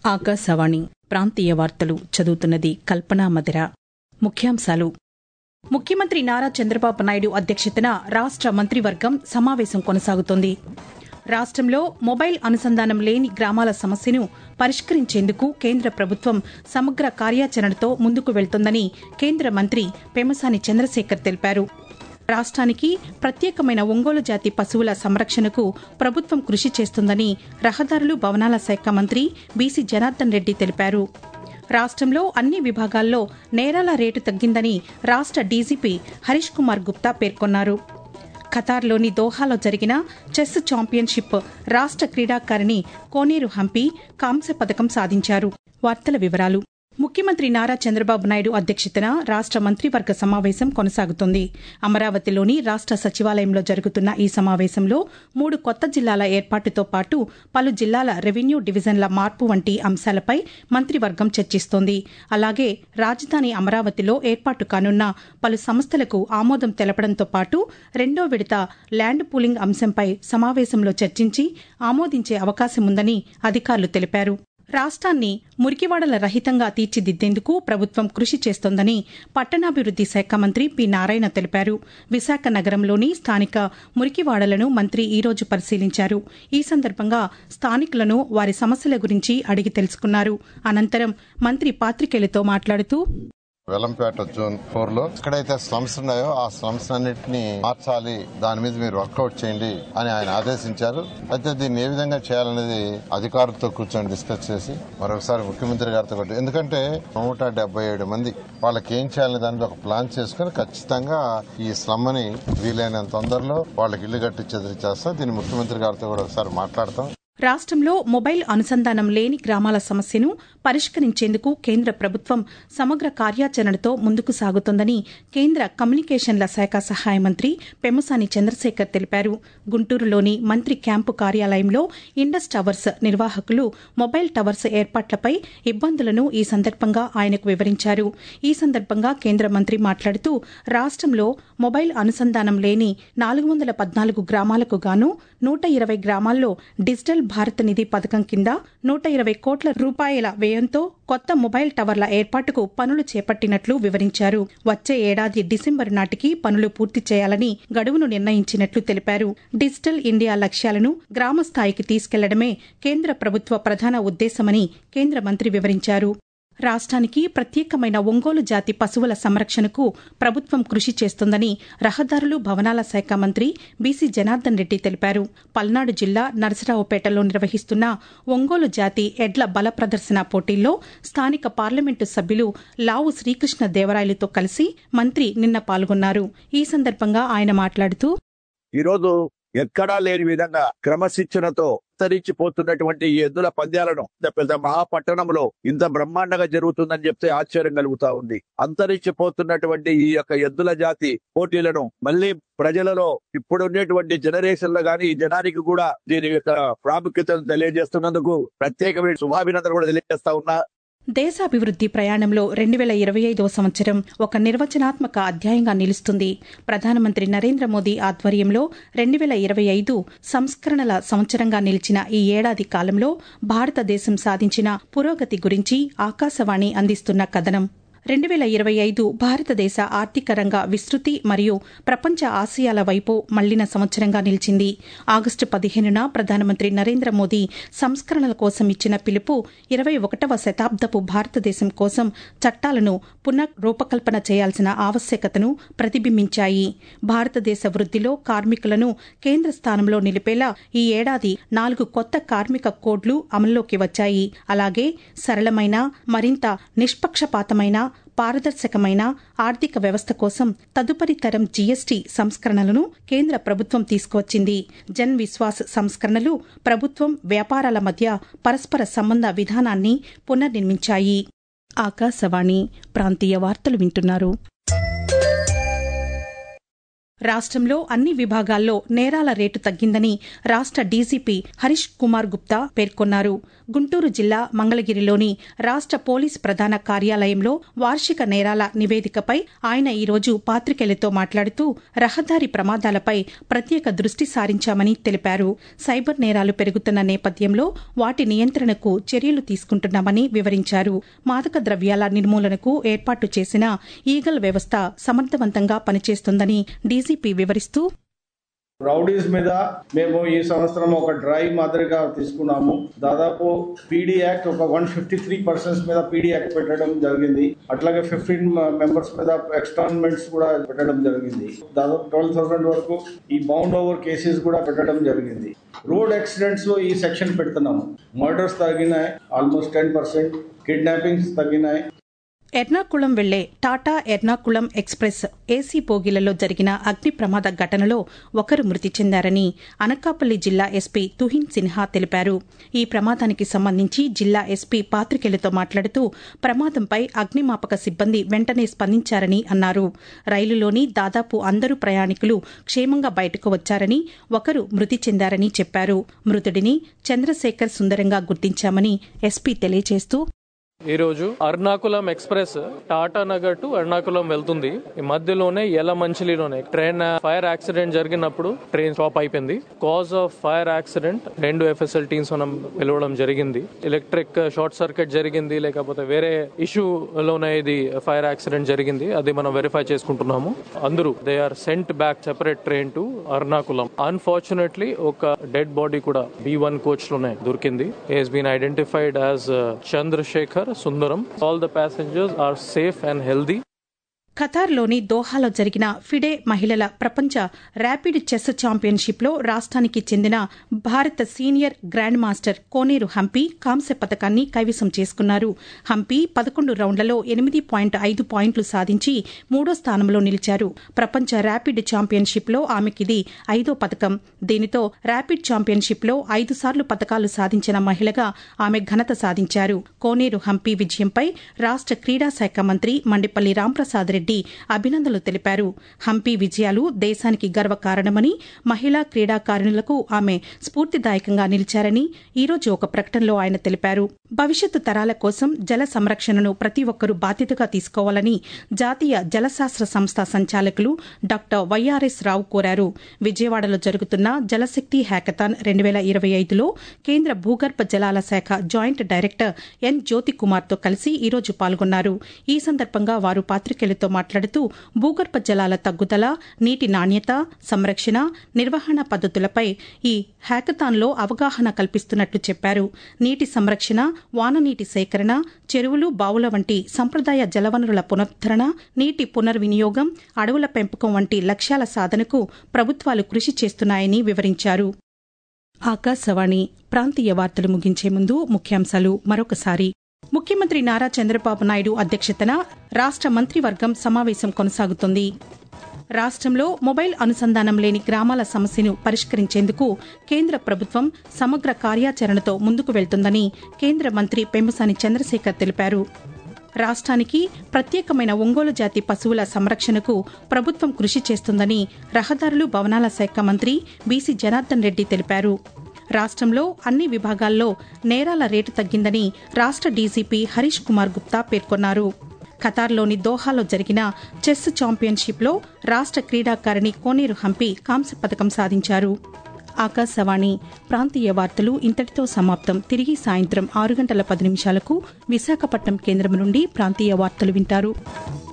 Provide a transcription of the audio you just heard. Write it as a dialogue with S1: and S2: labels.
S1: ఆకాశవాణి ప్రాంతీయ వార్తలు చదువుతున్నది కల్పనా మదిర ముఖ్యాంశాలు ముఖ్యమంత్రి నారా చంద్రబాబు నాయుడు అధ్యక్షతన రాష్ట మంత్రివర్గం సమావేశం కొనసాగుతోంది రాష్టంలో మొబైల్ అనుసంధానం లేని గ్రామాల సమస్యను పరిష్కరించేందుకు కేంద్ర ప్రభుత్వం సమగ్ర కార్యాచరణతో ముందుకు వెళ్తోందని కేంద్ర మంత్రి పెమసాని చంద్రశేఖర్ తెలిపారు రాష్ట్రానికి ప్రత్యేకమైన ఒంగోలు జాతి పశువుల సంరక్షణకు ప్రభుత్వం కృషి చేస్తుందని రహదారులు భవనాల శాఖ మంత్రి బీసీ జనార్దన్ రెడ్డి తెలిపారు రాష్ట్రంలో అన్ని విభాగాల్లో నేరాల రేటు తగ్గిందని రాష్ట్ర డీజీపీ హరీష్ కుమార్ గుప్తా పేర్కొన్నారు ఖతార్లోని దోహాలో జరిగిన చెస్ ఛాంపియన్షిప్ రాష్ట్ర క్రీడాకారిణి కోనేరు హంపి కాంస్య పథకం సాధించారు వార్తల వివరాలు ముఖ్యమంత్రి నారా చంద్రబాబు నాయుడు అధ్యక్షతన రాష్ట మంత్రివర్గ సమావేశం కొనసాగుతోంది అమరావతిలోని రాష్ట సచివాలయంలో జరుగుతున్న ఈ సమావేశంలో మూడు కొత్త జిల్లాల ఏర్పాటుతో పాటు పలు జిల్లాల రెవెన్యూ డివిజన్ల మార్పు వంటి అంశాలపై మంత్రివర్గం చర్చిస్తోంది అలాగే రాజధాని అమరావతిలో ఏర్పాటు కానున్న పలు సంస్థలకు ఆమోదం తెలపడంతో పాటు రెండో విడత ల్యాండ్ పూలింగ్ అంశంపై సమావేశంలో చర్చించి ఆమోదించే అవకాశముందని అధికారులు తెలిపారు రాష్ట్రాన్ని మురికివాడల రహితంగా తీర్చిదిద్దేందుకు ప్రభుత్వం కృషి చేస్తోందని పట్టణాభివృద్ది శాఖ మంత్రి పి నారాయణ తెలిపారు విశాఖ నగరంలోని స్థానిక మురికివాడలను మంత్రి ఈ రోజు పరిశీలించారు ఈ సందర్భంగా స్థానికులను వారి సమస్యల గురించి అడిగి తెలుసుకున్నారు అనంతరం మంత్రి పాత్రికేయులతో మాట్లాడుతూ
S2: వెలంపేట జోన్ ఫోర్ లో ఎక్కడైతే స్లమ్స్ ఉన్నాయో ఆ స్లమ్స్ అన్నింటినీ మార్చాలి దాని మీద మీరు వర్కౌట్ చేయండి అని ఆయన ఆదేశించారు అయితే దీన్ని ఏ విధంగా చేయాలనేది అధికారులతో కూర్చొని డిస్కస్ చేసి మరొకసారి ముఖ్యమంత్రి గారితో కూడా ఎందుకంటే నూట డెబ్బై ఏడు మంది వాళ్ళకి ఏం చేయాలని దాని మీద ఒక ప్లాన్ చేసుకుని ఖచ్చితంగా ఈ స్లమ్ ని వీలైనంత తొందరలో వాళ్ళకి ఇల్లు కట్టించేది చేస్తాం దీన్ని ముఖ్యమంత్రి గారితో కూడా ఒకసారి మాట్లాడతాం
S1: రాష్ట్రంలో మొబైల్ అనుసంధానం లేని గ్రామాల సమస్యను పరిష్కరించేందుకు కేంద్ర ప్రభుత్వం సమగ్ర కార్యాచరణతో ముందుకు సాగుతోందని కేంద్ర కమ్యూనికేషన్ల శాఖ సహాయ మంత్రి పెమ్మసాని చంద్రశేఖర్ తెలిపారు గుంటూరులోని మంత్రి క్యాంపు కార్యాలయంలో ఇండస్ టవర్స్ నిర్వాహకులు మొబైల్ టవర్స్ ఏర్పాట్లపై ఇబ్బందులను ఈ సందర్భంగా ఆయనకు వివరించారు ఈ సందర్భంగా కేంద్ర మంత్రి మాట్లాడుతూ రాష్ట్రంలో మొబైల్ అనుసంధానం లేని నాలుగు వందల పద్నాలుగు గ్రామాలకు గాను నూట ఇరవై గ్రామాల్లో డిజిటల్ భారత్ నిధి పథకం కింద నూట ఇరవై కోట్ల రూపాయల వ్యయంతో కొత్త మొబైల్ టవర్ల ఏర్పాటుకు పనులు చేపట్టినట్లు వివరించారు వచ్చే ఏడాది డిసెంబరు నాటికి పనులు పూర్తి చేయాలని గడువును నిర్ణయించినట్లు తెలిపారు డిజిటల్ ఇండియా లక్ష్యాలను గ్రామ స్థాయికి తీసుకెళ్లడమే కేంద్ర ప్రభుత్వ ప్రధాన ఉద్దేశమని కేంద్ర మంత్రి వివరించారు రాష్ట్రానికి ప్రత్యేకమైన ఒంగోలు జాతి పశువుల సంరక్షణకు ప్రభుత్వం కృషి చేస్తోందని రహదారులు భవనాల శాఖ మంత్రి బీసీ జనార్దన్ రెడ్డి తెలిపారు పల్నాడు జిల్లా నరసరావుపేటలో నిర్వహిస్తున్న ఒంగోలు జాతి ఎడ్ల బల ప్రదర్శన పోటీల్లో స్థానిక పార్లమెంటు సభ్యులు లావు శ్రీకృష్ణ దేవరాయలతో కలిసి మంత్రి నిన్న పాల్గొన్నారు ఈ సందర్భంగా ఆయన మాట్లాడుతూ
S3: ఈరోజు ఎక్కడా లేని విధంగా క్రమశిక్షణతో అంతరించిపోతున్నటువంటి ఈ ఎద్దుల పంద్యాలను ఇంత పెద్ద మహాపట్టణంలో ఇంత బ్రహ్మాండంగా జరుగుతుందని చెప్తే ఆశ్చర్యం కలుగుతా ఉంది అంతరించిపోతున్నటువంటి ఈ యొక్క ఎద్దుల జాతి పోటీలను మళ్ళీ ప్రజలలో ఇప్పుడు ఉండేటువంటి జనరేషన్ లో గానీ ఈ జనానికి కూడా దీని యొక్క ప్రాముఖ్యతను తెలియజేస్తున్నందుకు ప్రత్యేకమైన శుభాభినందనలు కూడా తెలియజేస్తా ఉన్నా
S1: దేశాభివృద్ది ప్రయాణంలో రెండు వేల ఇరవై ఐదవ సంవత్సరం ఒక నిర్వచనాత్మక అధ్యాయంగా నిలుస్తుంది ప్రధానమంత్రి నరేంద్ర మోదీ ఆధ్వర్యంలో రెండు వేల ఇరవై ఐదు సంస్కరణల సంవత్సరంగా నిలిచిన ఈ ఏడాది కాలంలో భారతదేశం సాధించిన పురోగతి గురించి ఆకాశవాణి అందిస్తున్న కథనం రెండు వేల ఇరవై ఐదు భారతదేశ ఆర్థిక రంగ విస్తృతి మరియు ప్రపంచ ఆసియాల వైపు మళ్లిన సంవత్సరంగా నిలిచింది ఆగస్టు పదిహేనున ప్రధానమంత్రి నరేంద్ర మోదీ సంస్కరణల కోసం ఇచ్చిన పిలుపు ఇరవై ఒకటవ శతాబ్దపు భారతదేశం కోసం చట్టాలను పునః రూపకల్పన చేయాల్సిన ఆవశ్యకతను ప్రతిబింబించాయి భారతదేశ వృద్దిలో కార్మికులను కేంద్ర స్థానంలో నిలిపేలా ఈ ఏడాది నాలుగు కొత్త కార్మిక కోడ్లు అమల్లోకి వచ్చాయి అలాగే సరళమైన మరింత నిష్పక్షపాతమైన పారదర్శకమైన ఆర్థిక వ్యవస్థ కోసం తదుపరి తరం జీఎస్టీ సంస్కరణలను కేంద్ర ప్రభుత్వం తీసుకువచ్చింది జన్ విశ్వాస్ సంస్కరణలు ప్రభుత్వం వ్యాపారాల మధ్య పరస్పర సంబంధ విధానాన్ని పునర్నిర్మించాయి ఆకాశవాణి ప్రాంతీయ వార్తలు వింటున్నారు రాష్ట్రంలో అన్ని విభాగాల్లో నేరాల రేటు తగ్గిందని రాష్ట్ర డీజీపీ హరీష్ కుమార్ గుప్తా పేర్కొన్నారు గుంటూరు జిల్లా మంగళగిరిలోని రాష్ట్ర పోలీస్ ప్రధాన కార్యాలయంలో వార్షిక నేరాల నివేదికపై ఆయన ఈరోజు పాత్రికేయులతో మాట్లాడుతూ రహదారి ప్రమాదాలపై ప్రత్యేక దృష్టి సారించామని తెలిపారు సైబర్ నేరాలు పెరుగుతున్న నేపథ్యంలో వాటి నియంత్రణకు చర్యలు తీసుకుంటున్నామని వివరించారు మాదక ద్రవ్యాల నిర్మూలనకు ఏర్పాటు చేసిన ఈగల్ వ్యవస్థ సమర్థవంతంగా పనిచేస్తుందని డీజీపీ వివరిస్తూ
S4: రౌడీస్ మీద మేము ఈ సంవత్సరం ఒక డ్రైవ్ మాదిరిగా తీసుకున్నాము దాదాపు P D act one fifty three persons మీద పీడీ యాక్ట్ పెట్టడం జరిగింది అట్లాగే ఫిఫ్టీన్ మెంబర్స్ మీద ఎక్స్టాన్మెంట్స్ కూడా పెట్టడం జరిగింది దాదాపు ట్వెల్వ్ థౌసండ్ వరకు ఈ బౌండ్ ఓవర్ కేసెస్ కూడా పెట్టడం జరిగింది రోడ్ యాక్సిడెంట్స్ లో ఈ సెక్షన్ పెడుతున్నాము మర్డర్స్ తగ్గినాయి ఆల్మోస్ట్ టెన్ పర్సెంట్ కిడ్నాపింగ్స్ తగ్గినాయి
S1: ఎర్నాకుళం వెళ్లే టాటా ఎర్నాకుళం ఎక్స్ప్రెస్ ఏసీ బోగీలలో జరిగిన అగ్ని ప్రమాద ఘటనలో ఒకరు మృతి చెందారని అనకాపల్లి జిల్లా ఎస్పీ తుహిన్ సిన్హా తెలిపారు ఈ ప్రమాదానికి సంబంధించి జిల్లా ఎస్పీ పాత్రికేయులతో మాట్లాడుతూ ప్రమాదంపై అగ్నిమాపక సిబ్బంది వెంటనే స్పందించారని అన్నారు రైలులోని దాదాపు అందరూ ప్రయాణికులు క్షేమంగా బయటకు వచ్చారని ఒకరు మృతి చెందారని చెప్పారు మృతుడిని చంద్రశేఖర్ సుందరంగా గుర్తించామని ఎస్పీ తెలియజేస్తూ
S5: ఈరోజు అర్నాకులం ఎక్స్ప్రెస్ టాటా నగర్ టు అర్నాకులం వెళ్తుంది ఈ మధ్యలోనే మంచిలిలోనే ట్రైన్ ఫైర్ యాక్సిడెంట్ జరిగినప్పుడు ట్రైన్ స్టాప్ అయిపోయింది కాజ్ ఆఫ్ ఫైర్ యాక్సిడెంట్ రెండు ఎఫ్ఎస్ఎల్ టీమ్స్ మనం పిలవడం జరిగింది ఎలక్ట్రిక్ షార్ట్ సర్క్యూట్ జరిగింది లేకపోతే వేరే ఇష్యూ లోనే ఇది ఫైర్ యాక్సిడెంట్ జరిగింది అది మనం వెరిఫై చేసుకుంటున్నాము అందరూ they are sent back separate train to Ernakulam unfortunately ఒక డెడ్ బాడీ కూడా బి వన్ కోచ్ లోనే దొరికింది he's been identified as Chandrashekar Sundaram all the passengers are safe and healthy
S1: ఖతార్లోని దోహాలో జరిగిన ఫిడే మహిళల ప్రపంచ ర్యాపిడ్ చెస్ ఛాంపియన్షిప్లో రాష్ట్రానికి చెందిన భారత senior grand master Koneru Humpy కాంస్య పథకాన్ని కైవసం చేసుకున్నారు హంపి పదకొండు రౌండ్లలో ఎనిమిది పాయింట్ ఐదు పాయింట్లు సాధించి మూడో స్థానంలో నిలిచారు ప్రపంచ ర్యాపిడ్ ఛాంపియన్షిప్లో ఆమెకిది ఐదో పథకం దీనితో ర్యాపిడ్ ఛాంపియన్షిప్లో ఐదు సార్లు పథకాలు సాధించిన మహిళగా ఆమె ఘనత సాధించారు కోనేరు హంపి విజయంపై రాష్ట క్రీడా శాఖ మంత్రి మండిపల్లి రాంప్రసాద్ రెడ్డి అభినందనలు తెలిపారు హంపి విజయాలు దేశానికి గర్వకారణమని మహిళా క్రీడాకారుణులకు ఆమె స్ఫూర్తిదాయకంగా నిలిచారని ఈరోజు ఒక ప్రకటనలో ఆయన తెలిపారు భవిష్యత్తు తరాల కోసం జల సంరక్షణను ప్రతి ఒక్కరూ బాధ్యతగా తీసుకోవాలని జాతీయ జలశాస్త్ర సంస్థ సంచాలకులు డాక్టర్ వైఆర్ఎస్ రావు కోరారు విజయవాడలో జరుగుతున్న జలశక్తి హ్యాకథాన్ రెండు వేల ఇరవై ఐదులో కేంద్ర భూగర్భ జలాల శాఖ జాయింట్ డైరెక్టర్ ఎన్ జ్యోతి కుమార్తో కలిసి ఈరోజు పాల్గొన్నారు ఈ సందర్భంగా వారు పాత్రికేయులతో మాట్లాడుతూ భూగర్భ జలాల తగ్గుదల నీటి నాణ్యత సంరక్షణ నిర్వహణ పద్దతులపై ఈ హ్యాకథాన్లో అవగాహన కల్పిస్తున్నట్లు చెప్పారు నీటి సంరక్షణ వాననీటి సేకరణ చెరువులు బావుల వంటి సంప్రదాయ జలవనరుల పునరుద్దరణ నీటి పునర్వినియోగం అడవుల పెంపకం వంటి లక్ష్యాల సాధనకు ప్రభుత్వాలు కృషి చేస్తున్నాయని వివరించారు ఆకాశవాణి ప్రాంతీయ వార్తలు ముగించే ముందు ముఖ్యాంశాలు మరొకసారి ముఖ్యమంత్రి నారా చంద్రబాబు నాయుడు అధ్యక్షతన రాష్ట మంత్రివర్గం సమావేశం కొనసాగుతోంది రాష్ట్రంలో మొబైల్ అనుసంధానం లేని గ్రామాల సమస్యను పరిష్కరించేందుకు కేంద్ర ప్రభుత్వం సమగ్ర కార్యాచరణతో ముందుకు వెళ్తుందని కేంద్ర మంత్రి పెమ్మసాని చంద్రశేఖర్ తెలిపారు రాష్ట్రానికి ప్రత్యేకమైన ఒంగోలు జాతి పశువుల సంరక్షణకు ప్రభుత్వం కృషి చేస్తుందని రహదారులు భవనాల శాఖ మంత్రి బీసీ జనార్దన్ రెడ్డి తెలిపారు రాష్ట్రంలో అన్ని విభాగాల్లో నేరాల రేటు తగ్గిందని రాష్ట్ర డీజీపీ హరీష్ కుమార్ గుప్తా పేర్కొన్నారు ఖతార్లోని దోహాలో జరిగిన చెస్ ఛాంపియన్షిప్లో రాష్ట్ర క్రీడాకారిణి కోనేరు హంపి కాంస్య పథకం సాధించారు ఆకాశవాణి ప్రాంతీయ వార్తలు ఇంతటితో సమాప్తం తిరిగి సాయంత్రం ఆరు గంటల పది నిమిషాలకు విశాఖపట్నం కేంద్రం నుండి ప్రాంతీయ వార్తలు వింటారు